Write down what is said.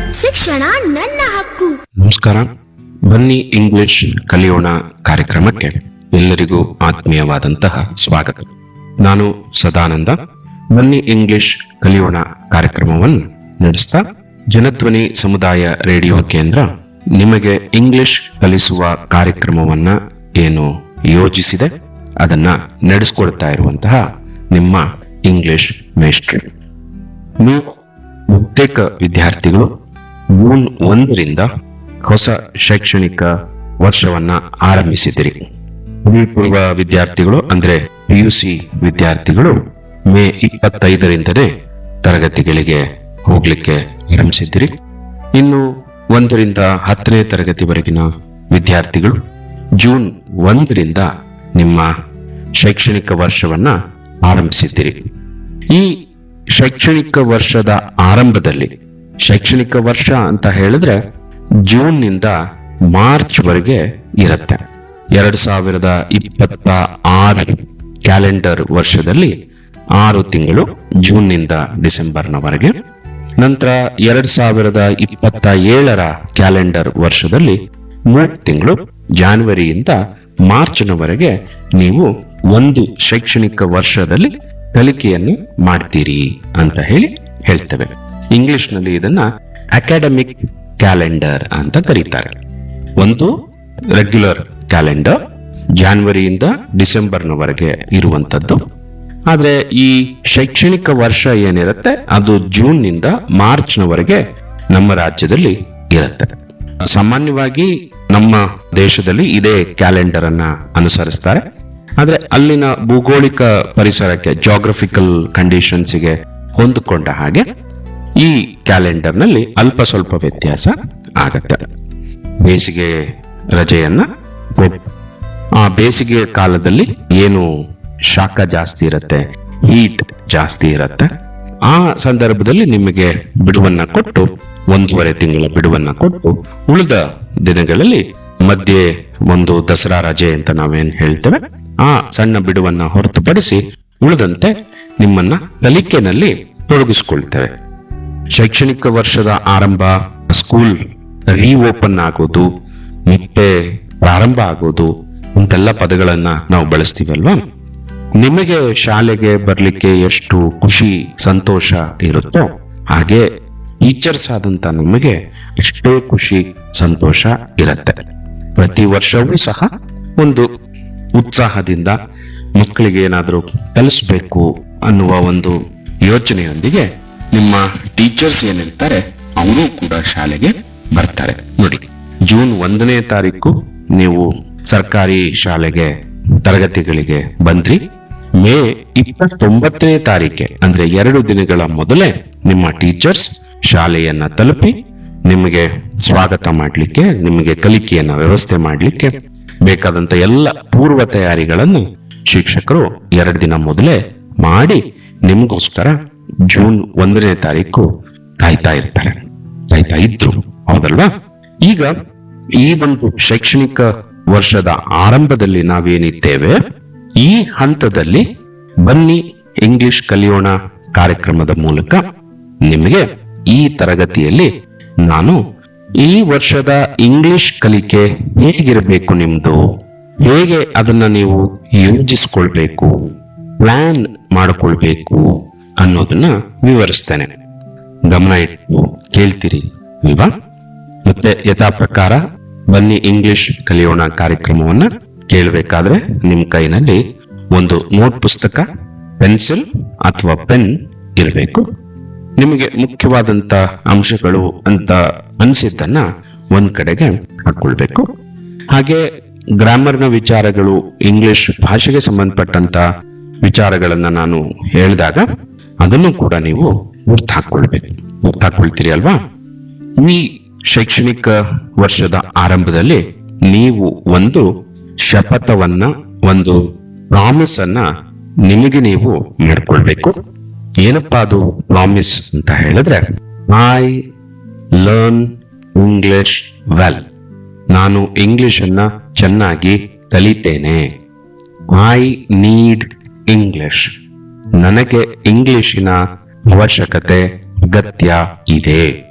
ಶಿಕ್ಷಣ ನನ್ನ ಹಕ್ಕು ನಮಸ್ಕಾರ ಬನ್ನಿ ಇಂಗ್ಲಿಷ್ ಕಲಿಯೋಣ ಕಾರ್ಯಕ್ರಮಕ್ಕೆ ಎಲ್ಲರಿಗೂ ಆತ್ಮೀಯವಾದಂತಹ ಸ್ವಾಗತ ನಾನು ಸದಾನಂದ ಬನ್ನಿ ಇಂಗ್ಲಿಷ್ ಕಲಿಯೋಣ ಕಾರ್ಯಕ್ರಮವನ್ನು ನಡೆಸ್ತಾ ಜನಧ್ವನಿ ಸಮುದಾಯ ರೇಡಿಯೋ ಕೇಂದ್ರ ನಿಮಗೆ ಇಂಗ್ಲಿಷ್ ಕಲಿಸುವ ಕಾರ್ಯಕ್ರಮವನ್ನ ಏನು ಯೋಜಿಸಿದೆ ಅದನ್ನ ನಡೆಸ್ಕೊಡ್ತಾ ಇರುವಂತಹ ನಿಮ್ಮ ಇಂಗ್ಲಿಷ್ ಮೇಸ್ಟ್ರಿ ನೀವು ಬಹುತೇಕ ವಿದ್ಯಾರ್ಥಿಗಳು ಜೂನ್ ಒಂದರಿಂದ ಹೊಸ ಶೈಕ್ಷಣಿಕ ವರ್ಷವನ್ನ ಆರಂಭಿಸಿದಿರಿ ಪದವಿ ಪೂರ್ವ ವಿದ್ಯಾರ್ಥಿಗಳು ಅಂದ್ರೆ ಪಿಯುಸಿ ವಿದ್ಯಾರ್ಥಿಗಳು ಮೇ ಇಪ್ಪತ್ತೈದರಿಂದಲೇ ತರಗತಿಗಳಿಗೆ ಹೋಗ್ಲಿಕ್ಕೆ ಆರಂಭಿಸಿದ್ದೀರಿ ಇನ್ನು ಒಂದರಿಂದ ಹತ್ತನೇ ತರಗತಿವರೆಗಿನ ವಿದ್ಯಾರ್ಥಿಗಳು ಜೂನ್ ಒಂದರಿಂದ ನಿಮ್ಮ ಶೈಕ್ಷಣಿಕ ವರ್ಷವನ್ನ ಆರಂಭಿಸಿದ್ದೀರಿ ಈ ಶೈಕ್ಷಣಿಕ ವರ್ಷದ ಆರಂಭದಲ್ಲಿ ಶೈಕ್ಷಣಿಕ ವರ್ಷ ಅಂತ ಹೇಳಿದ್ರೆ ಜೂನ್ನಿಂದ ಮಾರ್ಚ್ ವರೆಗೆ ಇರುತ್ತೆ ಎರಡ್ ಸಾವಿರದ ಇಪ್ಪತ್ತ ಆರು ಕ್ಯಾಲೆಂಡರ್ ವರ್ಷದಲ್ಲಿ ಆರು ತಿಂಗಳು ಜೂನ್ನಿಂದ ಡಿಸೆಂಬರ್ನವರೆಗೆ ನಂತರ ಎರಡ್ ಸಾವಿರದ ಇಪ್ಪತ್ತ ಏಳರ ಕ್ಯಾಲೆಂಡರ್ ವರ್ಷದಲ್ಲಿ ಮೂರು ತಿಂಗಳು ಜಾನ್ವರಿಯಿಂದ ಮಾರ್ಚ್ನವರೆಗೆ ನೀವು ಒಂದು ಶೈಕ್ಷಣಿಕ ವರ್ಷದಲ್ಲಿ ಕಲಿಕೆಯನ್ನು ಮಾಡ್ತೀರಿ ಅಂತ ಹೇಳಿ ಹೇಳ್ತೇವೆ ಇಂಗ್ಲಿಷ್ನಲ್ಲಿ ಇದನ್ನ ಅಕಾಡೆಮಿಕ್ ಕ್ಯಾಲೆಂಡರ್ ಅಂತ ಕರೀತಾರೆ ಒಂದು ರೆಗ್ಯುಲರ್ ಕ್ಯಾಲೆಂಡರ್ ಜಾನ್ವರಿಯಿಂದ ಡಿಸೆಂಬರ್ನವರೆಗೆ ಇರುವಂತದ್ದು ಆದ್ರೆ ಈ ಶೈಕ್ಷಣಿಕ ವರ್ಷ ಏನಿರುತ್ತೆ ಅದು ಜೂನ್ನಿಂದ ಮಾರ್ಚ್ನವರೆಗೆ ನಮ್ಮ ರಾಜ್ಯದಲ್ಲಿ ಇರುತ್ತೆ ಸಾಮಾನ್ಯವಾಗಿ ನಮ್ಮ ದೇಶದಲ್ಲಿ ಇದೇ ಕ್ಯಾಲೆಂಡರ್ ಅನ್ನ ಅನುಸರಿಸ್ತಾರೆ ಆದ್ರೆ ಅಲ್ಲಿನ ಭೂಗೋಳಿಕ ಪರಿಸರಕ್ಕೆ ಜಾಗ್ರಫಿಕಲ್ ಕಂಡೀಷನ್ಸ್ಗೆ ಹೊಂದಿಕೊಂಡ ಹಾಗೆ ಈ ಕ್ಯಾಲೆಂಡರ್ನಲ್ಲಿ ಅಲ್ಪ ಸ್ವಲ್ಪ ವ್ಯತ್ಯಾಸ ಆಗತ್ತೆ ಬೇಸಿಗೆ ರಜೆಯನ್ನ ಕೊಟ್ಟು ಆ ಬೇಸಿಗೆ ಕಾಲದಲ್ಲಿ ಏನು ಶಾಖ ಜಾಸ್ತಿ ಇರುತ್ತೆ ಹೀಟ್ ಜಾಸ್ತಿ ಇರುತ್ತೆ ಆ ಸಂದರ್ಭದಲ್ಲಿ ನಿಮಗೆ ಬಿಡುವನ್ನ ಕೊಟ್ಟು ಒಂದೂವರೆ ತಿಂಗಳ ಬಿಡುವನ್ನ ಕೊಟ್ಟು ಉಳಿದ ದಿನಗಳಲ್ಲಿ ಮಧ್ಯೆ ಒಂದು ದಸರಾ ರಜೆ ಅಂತ ನಾವೇನ್ ಹೇಳ್ತೇವೆ ಆ ಸಣ್ಣ ಬಿಡುವನ್ನ ಹೊರತುಪಡಿಸಿ ಉಳಿದಂತೆ ನಿಮ್ಮನ್ನ ಕಲಿಕೆನಲ್ಲಿ ತೊಡಗಿಸ್ಕೊಳ್ತೇವೆ ಶೈಕ್ಷಣಿಕ ವರ್ಷದ ಆರಂಭ ಸ್ಕೂಲ್ ರೀಓಪನ್ ಆಗೋದು ಮತ್ತೆ ಪ್ರಾರಂಭ ಆಗೋದು ಇಂತೆಲ್ಲ ಪದಗಳನ್ನ ನಾವು ಬಳಸ್ತೀವಲ್ವಾ ನಿಮಗೆ ಶಾಲೆಗೆ ಬರ್ಲಿಕ್ಕೆ ಎಷ್ಟು ಖುಷಿ ಸಂತೋಷ ಇರುತ್ತೋ ಹಾಗೆ ಟೀಚರ್ಸ್ ಆದಂತ ನಮಗೆ ಎಷ್ಟೇ ಖುಷಿ ಸಂತೋಷ ಇರುತ್ತೆ ಪ್ರತಿ ವರ್ಷವೂ ಸಹ ಒಂದು ಉತ್ಸಾಹದಿಂದ ಮಕ್ಕಳಿಗೆ ಏನಾದರೂ ಕಲಿಸ್ಬೇಕು ಅನ್ನುವ ಒಂದು ಯೋಚನೆಯೊಂದಿಗೆ ನಿಮ್ಮ ಟೀಚರ್ಸ್ ಏನಿರ್ತಾರೆ ಅವರು ಕೂಡ ಶಾಲೆಗೆ ಬರ್ತಾರೆ ನೋಡಿ ಜೂನ್ ಒಂದನೇ ತಾರೀಕು ನೀವು ಸರ್ಕಾರಿ ಶಾಲೆಗೆ ತರಗತಿಗಳಿಗೆ ಬಂದ್ರಿ ಮೇ ಇಪ್ಪತ್ತೊಂಬತ್ತನೇ ತಾರೀಕೆ ಅಂದ್ರೆ ಎರಡು ದಿನಗಳ ಮೊದಲೇ ನಿಮ್ಮ ಟೀಚರ್ಸ್ ಶಾಲೆಯನ್ನ ತಲುಪಿ ನಿಮಗೆ ಸ್ವಾಗತ ಮಾಡಲಿಕ್ಕೆ ನಿಮಗೆ ಕಲಿಕೆಯನ್ನ ವ್ಯವಸ್ಥೆ ಮಾಡಲಿಕ್ಕೆ ಬೇಕಾದಂತ ಎಲ್ಲ ಪೂರ್ವ ತಯಾರಿಗಳನ್ನು ಶಿಕ್ಷಕರು ಎರಡು ದಿನ ಮೊದಲೇ ಮಾಡಿ ನಿಮಗೋಸ್ಕರ ಜೂನ್ ಒಂದನೇ ತಾರೀಕು ಕಾಯ್ತಾ ಇರ್ತಾರೆ ಕಾಯ್ತಾ ಇದ್ರು ಹೌದಲ್ವಾ ಈಗ ಈ ಒಂದು ಶೈಕ್ಷಣಿಕ ವರ್ಷದ ಆರಂಭದಲ್ಲಿ ನಾವೇನಿದ್ದೇವೆ ಈ ಹಂತದಲ್ಲಿ ಬನ್ನಿ ಇಂಗ್ಲಿಷ್ ಕಲಿಯೋಣ ಕಾರ್ಯಕ್ರಮದ ಮೂಲಕ ನಿಮಗೆ ಈ ತರಗತಿಯಲ್ಲಿ ನಾನು ಈ ವರ್ಷದ ಇಂಗ್ಲಿಷ್ ಕಲಿಕೆ ಹೇಗಿರಬೇಕು ನಿಮ್ದು ಹೇಗೆ ಅದನ್ನ ನೀವು ಯೋಜಿಸ್ಕೊಳ್ಬೇಕು ಪ್ಲಾನ್ ಮಾಡಿಕೊಳ್ಬೇಕು ಅನ್ನೋದನ್ನ ವಿವರಿಸ್ತೇನೆ ಗಮನ ಇಟ್ಟು ಕೇಳ್ತೀರಿ ಅಲ್ವಾ ಮತ್ತೆ ಯಥಾ ಪ್ರಕಾರ ಬನ್ನಿ ಇಂಗ್ಲಿಷ್ ಕಲಿಯೋಣ ಕಾರ್ಯಕ್ರಮವನ್ನ ಕೇಳಬೇಕಾದ್ರೆ ನಿಮ್ ಕೈನಲ್ಲಿ ಒಂದು ನೋಟ್ ಪುಸ್ತಕ ಪೆನ್ಸಿಲ್ ಅಥವಾ ಪೆನ್ ಇರಬೇಕು ನಿಮಗೆ ಮುಖ್ಯವಾದಂತ ಅಂಶಗಳು ಅಂತ ಅನ್ಸಿದ್ದನ್ನ ಒಂದ್ ಕಡೆಗೆ ಹಾಕೊಳ್ಬೇಕು ಹಾಗೆ ಗ್ರಾಮರ್ನ ವಿಚಾರಗಳು ಇಂಗ್ಲಿಷ್ ಭಾಷೆಗೆ ಸಂಬಂಧಪಟ್ಟಂತ ವಿಚಾರಗಳನ್ನ ನಾನು ಹೇಳಿದಾಗ ಅದನ್ನು ಕೂಡ ನೀವು ಗುರ್ತು ಹಾಕೊಳ್ಬೇಕು ಗುರ್ತು ಹಾಕೊಳ್ತೀರಿ ಅಲ್ವಾ ಈ ಶೈಕ್ಷಣಿಕ ವರ್ಷದ ಆರಂಭದಲ್ಲಿ ನೀವು ಒಂದು ಶಪಥವನ್ನ ಒಂದು ಪ್ರಾಮಿಸ್ ಅನ್ನ ನಿಮಗೆ ನೀವು ಮಾಡ್ಕೊಳ್ಬೇಕು ಏನಪ್ಪಾ ಅದು ಪ್ರಾಮಿಸ್ ಅಂತ ಹೇಳಿದ್ರೆ ಐ ಲರ್ನ್ ಇಂಗ್ಲಿಷ್ ವೆಲ್ ನಾನು ಇಂಗ್ಲಿಷ್ ಅನ್ನ ಚೆನ್ನಾಗಿ ಕಲಿತೇನೆ ಐ ನೀಡ್ ಇಂಗ್ಲಿಷ್ ನನಗೆ ಇಂಗ್ಲಿಶಿನ ಅವಶ್ಯಕತೆ ಅಗತ್ಯ ಇದೆ